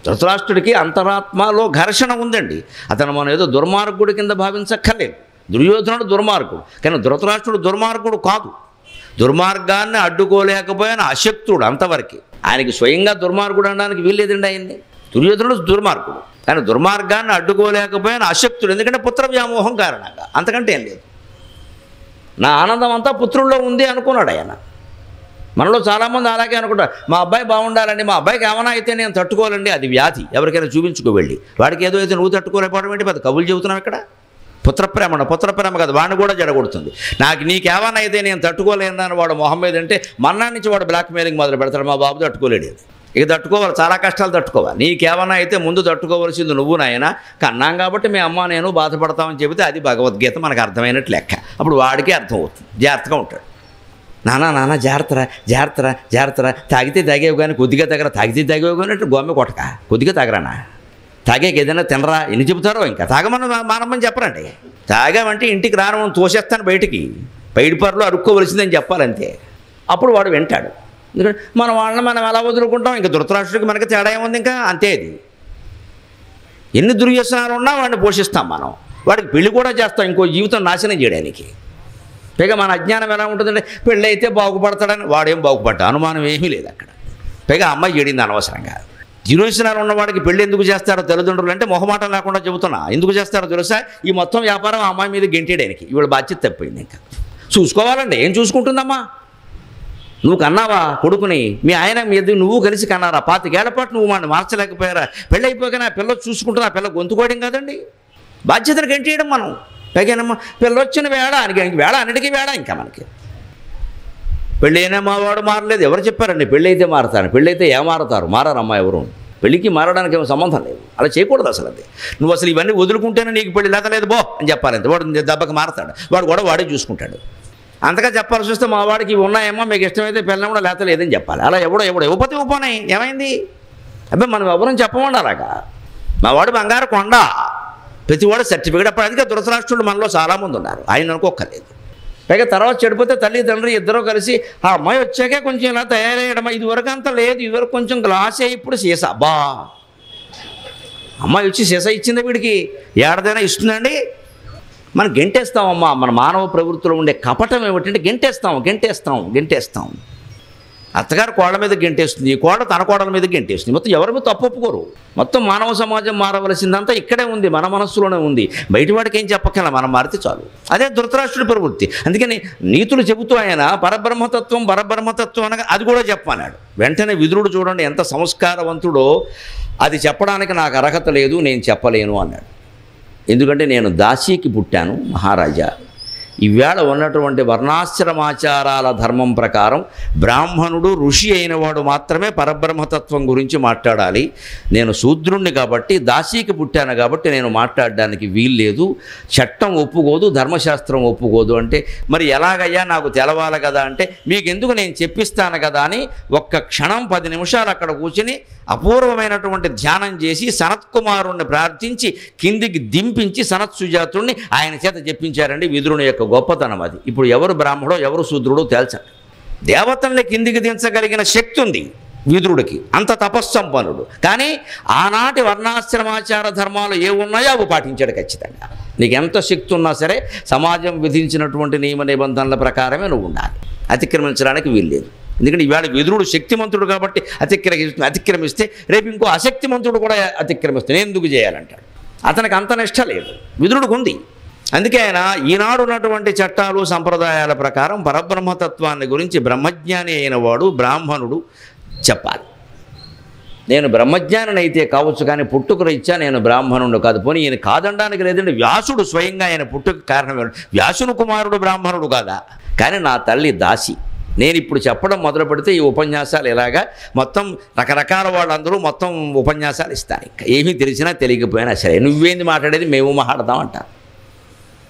ధృతరాష్ట్రుడికి అంతరాత్మలో ఘర్షణ ఉందండి అతను మనం ఏదో దుర్మార్గుడి కింద భావించక్కర్లేదు దుర్యోధనుడు దుర్మార్గుడు కానీ ధృతరాష్ట్రుడు దుర్మార్గుడు కాదు దుర్మార్గాన్ని అడ్డుకోలేకపోయిన అశక్తుడు అంతవరకు ఆయనకి స్వయంగా దుర్మార్గుడు అనడానికి వీల్లేదండి ఆయన్ని దుర్యోధనుడు దుర్మార్గుడు కానీ దుర్మార్గాన్ని అడ్డుకోలేకపోయిన అశక్తుడు ఎందుకంటే పుత్ర వ్యామోహం కారణంగా అంతకంటే ఏం లేదు నా ఆనందం అంతా పుత్రుల్లో ఉంది అనుకున్నాడు ఆయన మనలో చాలామంది అలాగే అనుకుంటారు మా అబ్బాయి బాగుండాలండి మా అబ్బాయికి ఏమైనా అయితే నేను తట్టుకోవాలండి అది వ్యాధి ఎవరికైనా చూపించుకో వెళ్ళి వాడికి ఏదో అయితే నువ్వు తట్టుకోలేకపోవడం ఏంటి పెద్ద కబులు చెబుతున్నావు ఇక్కడ పుత్రప్రేమ పుత్రప్రేమ కదా వాడిని కూడా జడగొడుతుంది నాకు నీకేమైనా అయితే నేను తట్టుకోలేదని వాడు మొహం మీద అంటే మన్నా నుంచి వాడు బ్లాక్ మెయిలింగ్ మొదలు పెడతాడు మా బాబు తట్టుకోలేడు ఇది. ఇక తట్టుకోవాలి చాలా కష్టాలు తట్టుకోవాలి నీకేమైనా అయితే ముందు తట్టుకోవాల్సింది నువ్వు నాయన కన్నాం కాబట్టి మీ అమ్మ నేను బాధపడతామని చెబితే అది భగవద్గీత మనకు అర్థమైనట్టు లెక్క అప్పుడు వాడికి అర్థం అవుతుంది జాగ్రత్తగా ఉంటాడు నానా నాన్న జాగ్రత్తరా జాగ్రత్తరా జాగ్రత్తరా తాగితే తాగేవు కానీ కొద్దిగా తగరా తాగితే తాగేవు కానీ అంటే గోమె కొట్టక కొద్దిగా తాగరానా తాగాక ఏదైనా తినరా ఎన్ని చెబుతారో ఇంకా తాగమని మా- మానమని చెప్పరండి తాగామంటే ఇంటికి రానమని తోసేస్తాను బయటికి బయట పరులు అరుక్కోవలసిందని చెప్పాలంతే అప్పుడు వాడు వింటాడు ఎందుకంటే మన వాళ్ళని మనం ఎలా వదులుకుంటాం ఇంకా ధృతరాష్ట్రుడికి మనకి తేడా ఏముంది ఇంకా అంతే ఇది ఎన్ని దుర్వ్యసనాలు ఉన్నా వాడిని పోషిస్తాం మనం వాడికి పెళ్లి కూడా చేస్తాం ఇంకో జీవితం నాశనం చేయడానికి పైగా మన అజ్ఞానం ఎలా ఉంటుందంటే పెళ్ళి అయితే బాగుపడతాడని వాడేం బాగుపడ్డా అనుమానం ఏమీ లేదు అక్కడ పైగా అమ్మాయి చెడింది అనవసరంగా దుర్వ్యసనాలు ఉన్నవాడికి పెళ్ళి ఎందుకు చేస్తారో తల్లిదండ్రులు అంటే మొహమాటం లేకుండా చెబుతున్నా ఎందుకు చేస్తారో తెలుసా ఈ మొత్తం వ్యాపారం ఆ అమ్మాయి మీద గెంటేయడానికి ఇవాళ బాధ్యత తప్పింది ఇంకా చూసుకోవాలండి ఏం చూసుకుంటుందమ్మా నువ్వు కన్నావా కొడుకుని మీ ఆయన మీ ఇద్దరు నువ్వు కలిసి కన్నారా పాతికేళ్ల పాటు నువ్వు వాడిని మార్చలేకపోయారా పెళ్ళి అయిపోయాక నా పిల్ల చూసుకుంటున్నా పిల్ల గొంతుకోవడం కాదండి బాధ్యతను గంటేయడం మనం పైగానమ్మా పిల్ల వచ్చిన వేళ అని వేళ అన్నిటికీ వేళ ఇంకా మనకి పెళ్ళి అయినా మా వాడు మారలేదు ఎవరు చెప్పారండి పెళ్ళి అయితే మారతారు పెళ్ళి అయితే ఏ మారతారు మారారమ్మా ఎవరు పెళ్ళికి మారడానికి ఏమో సంబంధం లేదు అలా చేయకూడదు అసలు అది నువ్వు అసలు ఇవన్నీ వదులుకుంటేనే నీకు పెళ్ళి లేత లేదు బో అని చెప్పాలి అంతే వాడు దెబ్బకి మారతాడు వాడు కూడా వాడే చూసుకుంటాడు అంతగా చెప్పాల్సి వస్తే మా వాడికి ఇవి ఉన్నాయేమో మీకు ఇష్టమైతే పిల్లలు కూడా లేత లేదని చెప్పాలి అలా ఎవడో ఎవడో ఇవ్వకపోతే ఇవ్వపోనాయి ఏమైంది అబ్బాయి మనం ఎవరం చెప్పమండి అలాగా మా వాడు బంగారు కొండ ప్రతివాడు సర్టిఫికేట్ అప్పుడు అందుకే ధృతరాష్ట్రులు మనలో చాలామంది ఉన్నారు ఆయన అనుకోక్కర్లేదు పైగా తర్వాత చెడిపోతే తల్లి తండ్రి ఇద్దరు కలిసి ఆ అమ్మాయి వచ్చాకే కొంచెం ఇలా తయారయ్యడమా ఇదివరకు అంత లేదు ఇదివరకు కొంచెం గ్లాస్ అయ్యి ఇప్పుడు సీసా బా అమ్మాయి వచ్చి సీసా ఇచ్చింది వీడికి ఏడాదైనా ఇస్తుందండి మనం గెంటేస్తామమ్మా మన మానవ ప్రవృత్తిలో ఉండే కపటం ఏమిటంటే గెంటేస్తాం గెంటేస్తాం గెంటేస్తాం అత్తగారు కోళ్ళ మీద గెంటేస్తుంది ఈ కోళ్ళ తన కోడల మీద గెంటేస్తుంది మొత్తం ఎవరి మీద తప్పు ఒప్పుకోరు మొత్తం మానవ సమాజం మారవలసిందంతా ఇక్కడే ఉంది మన మనస్సులోనే ఉంది బయట వాడికి ఏం చెప్పక్కల మనం మారితే చాలు అదే ధృతరాష్ట్రుడి ప్రవృత్తి అందుకని నీతులు చెబుతూ ఆయన పరబ్రహ్మతత్వం పరబ్రహ్మతత్వం అనగా అది కూడా చెప్పమన్నాడు వెంటనే విదురుడు చూడండి ఎంత సంస్కారవంతుడో అది చెప్పడానికి నాకు అర్హత లేదు నేను చెప్పలేను అన్నాడు ఎందుకంటే నేను దాసీకి పుట్టాను మహారాజా ఈవేళ ఉన్నటువంటి వర్ణాశ్రమాచారాల ధర్మం ప్రకారం బ్రాహ్మణుడు ఋషి అయిన వాడు మాత్రమే పరబ్రహ్మతత్వం గురించి మాట్లాడాలి నేను శూద్రుణ్ణి కాబట్టి దాసీకి పుట్టాను కాబట్టి నేను మాట్లాడడానికి వీల్లేదు చట్టం ఒప్పుకోదు ధర్మశాస్త్రం ఒప్పుకోదు అంటే మరి ఎలాగయ్యా నాకు తెలవాలి కదా అంటే మీకెందుకు నేను చెప్పిస్తాను కదా అని ఒక్క క్షణం పది నిమిషాలు అక్కడ కూర్చుని అపూర్వమైనటువంటి ధ్యానం చేసి సనత్కుమారుణ్ణి ప్రార్థించి కిందికి దింపించి సనత్ సుజాతుణ్ణి ఆయన చేత చెప్పించారండి విదురుని యొక్క గొప్పతనం అది ఇప్పుడు ఎవరు బ్రాహ్మడో ఎవరు శూద్రుడో తేల్చండి దేవతల్ని కిందికి దించగలిగిన శక్తి ఉంది విదురుడికి అంత తపస్సంపన్నుడు కానీ ఆనాటి వర్ణాశ్రమాచార ధర్మాలు ఏ ఉన్నాయో అవి పాటించాడు ఖచ్చితంగా నీకు ఎంత శక్తి ఉన్నా సరే సమాజం విధించినటువంటి నియమ నిబంధనల ప్రకారమే నువ్వు ఉండాలి అతిక్రమించడానికి వీల్లేదు ఎందుకంటే ఇవాళ విదురుడు శక్తిమంతుడు కాబట్టి అతిక్రమి అతిక్రమిస్తే రేపు ఇంకో అశక్తిమంతుడు కూడా అతిక్రమిస్తే నేను ఎందుకు చేయాలంటాడు అతనికి అంత నిష్ట లేదు విదురుడికి ఉంది అందుకే ఆయన ఈనాడు ఉన్నటువంటి చట్టాలు సంప్రదాయాల ప్రకారం పరబ్రహ్మతత్వాన్ని గురించి బ్రహ్మజ్ఞాని అయిన వాడు బ్రాహ్మణుడు చెప్పాలి నేను బ్రహ్మజ్ఞానిని అయితే కావచ్చు కానీ పుట్టుక రీత్యా నేను బ్రాహ్మణుడు కాదు పోనీ ఈయన కాదనడానికి లేదంటే వ్యాసుడు స్వయంగా ఆయన పుట్టుక కారణం ఏమిటి? వ్యాసుని కుమారుడు బ్రాహ్మణుడు కాదా కానీ నా తల్లి దాసి నేను ఇప్పుడు చెప్పడం మొదలు పెడితే ఈ ఉపన్యాసాలు ఇలాగా మొత్తం రకరకాల వాళ్ళందరూ మొత్తం ఉపన్యాసాలు ఇస్తారు ఇంకా ఏమీ తెలిసినా తెలియకపోయినా సరే నువ్వేంది మాట్లాడేది మేము మాట్లాడదాం అంటారు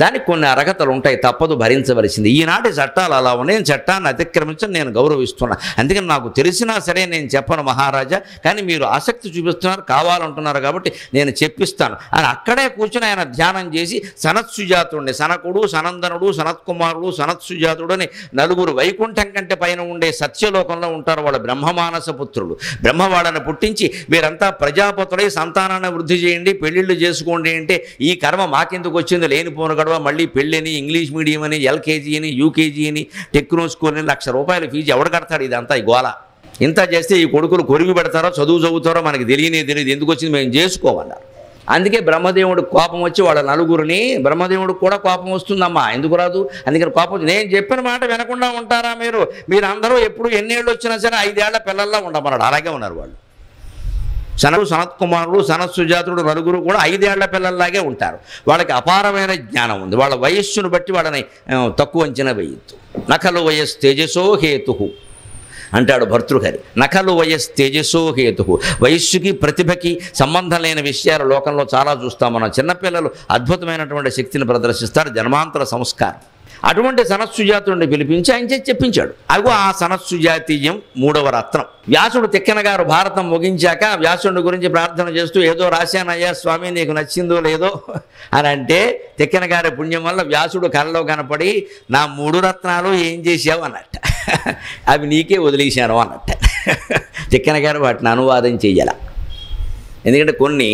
దానికి కొన్ని అర్హతలు ఉంటాయి తప్పదు భరించవలసింది ఈనాటి చట్టాలు అలా ఉన్నాయి చట్టాన్ని అతిక్రమించని నేను గౌరవిస్తున్నా అందుకని నాకు తెలిసినా సరే నేను చెప్పను మహారాజా కానీ మీరు ఆసక్తి చూపిస్తున్నారు కావాలంటున్నారు కాబట్టి నేను చెప్పిస్తాను అని అక్కడే కూర్చుని ఆయన ధ్యానం చేసి సనత్సుజాతుడిని సనకుడు సనందనుడు సనత్కుమారుడు సనత్సుజాతుడు అని నలుగురు వైకుంఠం కంటే పైన ఉండే సత్యలోకంలో ఉంటారు వాళ్ళ బ్రహ్మమానస పుత్రులు బ్రహ్మ వాళ్ళని పుట్టించి మీరంతా ప్రజాపతులై సంతానాన్ని వృద్ధి చేయండి పెళ్ళిళ్ళు చేసుకోండి అంటే ఈ కర్మ మాకెందుకు వచ్చింది లేనిపోను గడవ మళ్ళీ పెళ్ళని ఇంగ్లీష్ మీడియం అని ఎల్కేజీ అని యూకేజీ అని టెక్నో స్కూల్ అని లక్ష రూపాయల ఫీజు ఎవడు కడతాడు ఇదంతా ఈ గోల ఇంత చేస్తే ఈ కొడుకులు కొరిగి పెడతారో చదువు చదువుతారో మనకి తెలియనే తెలియదు ఎందుకు వచ్చింది మేము చేసుకోమన్నారు అందుకే బ్రహ్మదేవుడు కోపం వచ్చి వాళ్ళ నలుగురిని బ్రహ్మదేవుడికి కూడా కోపం వస్తుందమ్మా ఎందుకు రాదు అందుకని కోపం వచ్చి నేను చెప్పిన మాట వినకుండా ఉంటారా మీరు మీరు అందరూ ఎప్పుడు ఎన్నేళ్ళు వచ్చినా సరే ఐదేళ్ల పిల్లల్లా ఉండమన్నాడు అలాగే ఉన్నారు వాళ్ళు సనరు సనత్ కుమారుడు సనత్ సుజాతుడు నలుగురు కూడా ఐదేళ్ల పిల్లల్లాగే ఉంటారు వాళ్ళకి అపారమైన జ్ఞానం ఉంది వాళ్ళ వయస్సును బట్టి వాళ్ళని ఆ, తక్కువ అంచనా వేయద్దు నకలు వయస్ తేజసో హేతు అంటాడు భర్తృహరి నకలు వయస్ తేజసో హేతు వయస్సుకి ప్రతిభకి సంబంధం లేని విషయాలు లోకంలో చాలా చూస్తాం మనం చిన్నపిల్లలు అద్భుతమైనటువంటి శక్తిని ప్రదర్శిస్తారు జన్మాంతర సంస్కారం అటువంటి సనత్సుజాతుడిని పిలిపించి ఆయన చేసి చెప్పించాడు అగో ఆ సనత్సుజాతీయం మూడవ రత్నం వ్యాసుడు తిక్కన గారు భారతం ముగించాక వ్యాసుడి గురించి ప్రార్థన చేస్తూ ఏదో రాశానయ్యా స్వామి నీకు నచ్చిందో లేదో అని అంటే తిక్కన గారి పుణ్యం వల్ల వ్యాసుడు కళ్ళలో కనపడి నా మూడు రత్నాలు ఏం చేశావు అన్నట్ట అవి నీకే వదిలేశాను అన్నట్ట తిక్కన గారు వాటిని అనువాదం చెయ్యాల ఎందుకంటే కొన్ని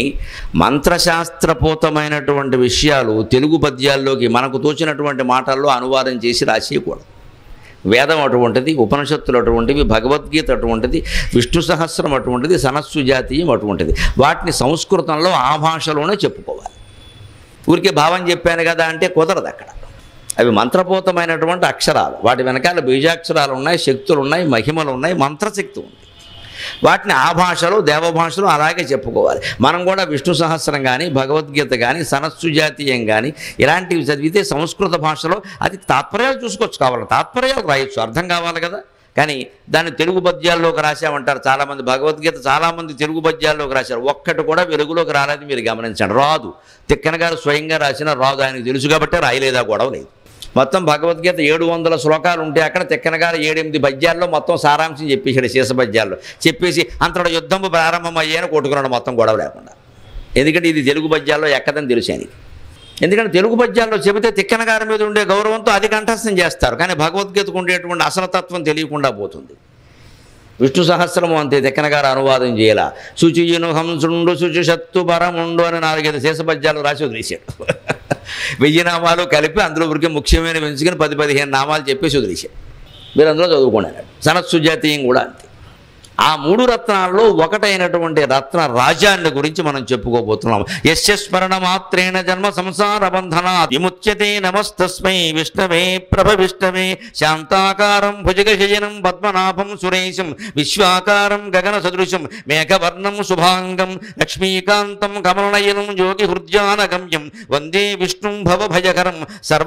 మంత్రశాస్త్రపూతమైనటువంటి విషయాలు తెలుగు పద్యాల్లోకి మనకు తోచినటువంటి మాటల్లో అనువాదం చేసి రాసేయకూడదు వేదం అటువంటిది ఉపనిషత్తులు అటువంటివి భగవద్గీత అటువంటిది విష్ణు సహస్రం అటువంటిది సనస్సు జాతీయం అటువంటిది వాటిని సంస్కృతంలో ఆ భాషలోనే చెప్పుకోవాలి ఊరికే భావం చెప్పాను కదా అంటే కుదరదు అక్కడ అవి మంత్రపూతమైనటువంటి అక్షరాలు వాటి వెనకాల బీజాక్షరాలు ఉన్నాయి శక్తులు ఉన్నాయి మహిమలు ఉన్నాయి మంత్రశక్తి ఉంది వాటిని ఆ భాషలో దేవభాషలో అలాగే చెప్పుకోవాలి మనం కూడా విష్ణు సహస్రం కానీ భగవద్గీత కానీ సనస్సు జాతీయం కానీ ఇలాంటివి చదివితే సంస్కృత భాషలో అది తాత్పర్యాలు చూసుకోవచ్చు కావాలి తాత్పర్యాలు రాయొచ్చు అర్థం కావాలి కదా కానీ దాన్ని తెలుగు పద్యాల్లోకి రాశామంటారు చాలామంది భగవద్గీత చాలామంది తెలుగు పద్యాల్లోకి రాశారు ఒక్కటి కూడా వెలుగులోకి రాలేదు మీరు గమనించండి రాదు తిక్కన గారు స్వయంగా రాసిన రాదు ఆయనకు తెలుసు కాబట్టి రాయలేదా గొడవ లేదు మొత్తం భగవద్గీత ఏడు వందల శ్లోకాలు ఉంటే అక్కడ తిక్కన గారు ఏడెనిమిది పద్యాల్లో మొత్తం సారాంశం చెప్పేశాడు శేష పద్యాల్లో చెప్పేసి అంతటి యుద్ధం ప్రారంభం అయ్యాను కొట్టుకున్నాడు మొత్తం గొడవ లేకుండా ఎందుకంటే ఇది తెలుగు పద్యాల్లో ఎక్కదని తెలుసు ఆయనకి ఎందుకంటే తెలుగు పద్యాల్లో చెబితే తిక్కన గారి మీద ఉండే గౌరవంతో అది కంఠస్థం చేస్తారు కానీ భగవద్గీతకు ఉండేటువంటి అసలతత్వం తెలియకుండా పోతుంది విష్ణు సహస్రము అంతే తిక్కన గారు అనువాదం చేయాల శుచియును హంసుండు శుచిషత్తు పరముండు అని నాలుగైదు శేషపద్యాలు రాసి వదిలేశాడు వెయ్యి నామాలు కలిపి అందులో ఊరికి ముఖ్యమైన పెంచుకుని పది పదిహేను నామాలు చెప్పేసి వదిలేశాడు మీరు అందులో చదువుకున్నారు సనత్ సుజాతీయం కూడా అంతే ఆ మూడు రత్నాల్లో ఒకటైనటువంటి రత్న రాజాన్ని గురించి మనం చెప్పుకోబోతున్నాం యస్య స్మరణ మాత్రేణ జన్మ సంసార బంధన విముచ్యతే నమస్తస్మై విష్ణవే ప్రభ విష్ణవే శాంతాకారం భుజగశయనం పద్మనాభం సురేశం విశ్వాకారం గగన సదృశం మేఘవర్ణం శుభాంగం లక్ష్మీకాంతం కమలనయనం యోగి హృద్యానగమ్యం వందే విష్ణుం భవభయకరం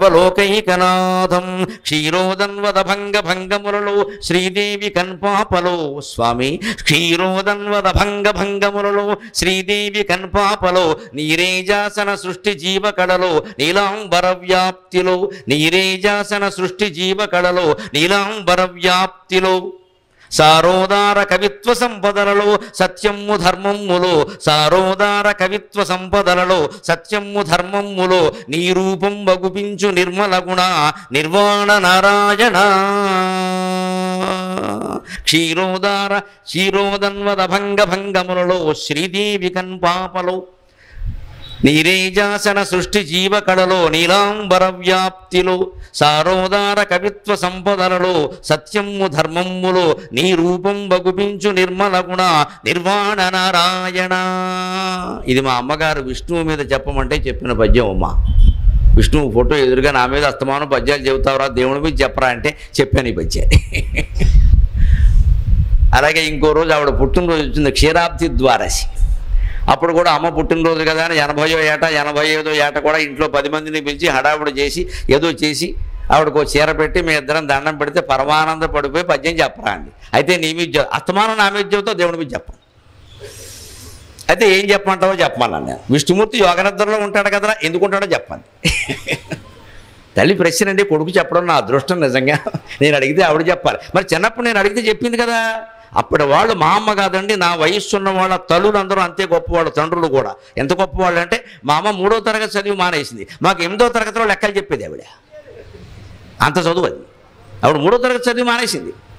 సర్వలోకైకనాథం క్షీరోదన్వద భంగ భంగములలో శ్రీదేవి కన్పాపలో స్వామి క్షీరోదన్వద భంగ భంగములలో శ్రీదేవి కన్పాపలో నీరేజాసన సృష్టి జీవకళలో నీలాంబర వ్యాప్తిలో నీరేజాసన సృష్టి జీవకళలో నీలాంబర వ్యాప్తిలో సారోదార కవిత్వ సంపదలలో సత్యము ధర్మములో సారోదార కవిత్వ సంపదలలో సత్యము ధర్మములో నీ రూపం బగుపించు నిర్మల గుణ నిర్వాణ నారాయణ క్షీరోదార క్షీరోదన్వద భంగ భంగములలో శ్రీదేవి కన్పాపలో నీరేజాసన సృష్టి జీవకళలో నీలాంబర వ్యాప్తిలో సారోదార కవిత్వ సంపదలలో సత్యము ధర్మములో నీ రూపం బగుపించు నిర్మల గుణ నిర్వాణ నారాయణ ఇది మా అమ్మగారు విష్ణువు మీద చెప్పమంటే చెప్పిన పద్యం అమ్మ విష్ణువు ఫోటో ఎదురుగా నా మీద అస్తమానం పద్యాలు చెబుతావరా దేవుని మీద చెప్పరా అంటే చెప్పాను ఈ పద్యాన్ని అలాగే ఇంకో రోజు ఆవిడ పుట్టినరోజు వచ్చింది క్షీరాబ్ది ద్వారసి అప్పుడు కూడా అమ్మ పుట్టినరోజు కదా అని ఎనభయో ఏట ఎనభై ఐదో ఏట కూడా ఇంట్లో పది మందిని పిలిచి హడావుడి చేసి ఏదో చేసి ఆవిడకు ఓ చీర పెట్టి మీ ఇద్దరం దండం పెడితే పరమానంద పడిపోయి పద్యం చెప్పరా అండి అయితే నీ మీద చెప్- అస్తమానం నా మీద చెబుతావు దేవుడి మీద చెప్పను అయితే ఏం చెప్పమంటావో చెప్పమన్నాను నేను విష్ణుమూర్తి యోగనిద్రలో ఉంటాడు కదా ఎందుకు ఉంటాడో చెప్పండి తల్లి ప్రశ్న అండి కొడుకు చెప్పడం నా అదృష్టం నిజంగా నేను అడిగితే ఆవిడ చెప్పాలి మరి చిన్నప్పుడు నేను అడిగితే చెప్పింది కదా అప్పటి వాళ్ళు మా అమ్మ కాదండి నా వయస్సు ఉన్న వాళ్ళ తల్లులు అందరూ అంతే గొప్పవాళ్ళు తండ్రులు కూడా ఎంత గొప్పవాళ్ళు అంటే మా అమ్మ మూడో తరగతి చదివి మానేసింది మాకు ఎనిమిదో తరగతిలో లెక్కలు చెప్పేది ఆవిడ అంత చదువు అది ఆవిడ మూడో తరగతి చదివి మానేసింది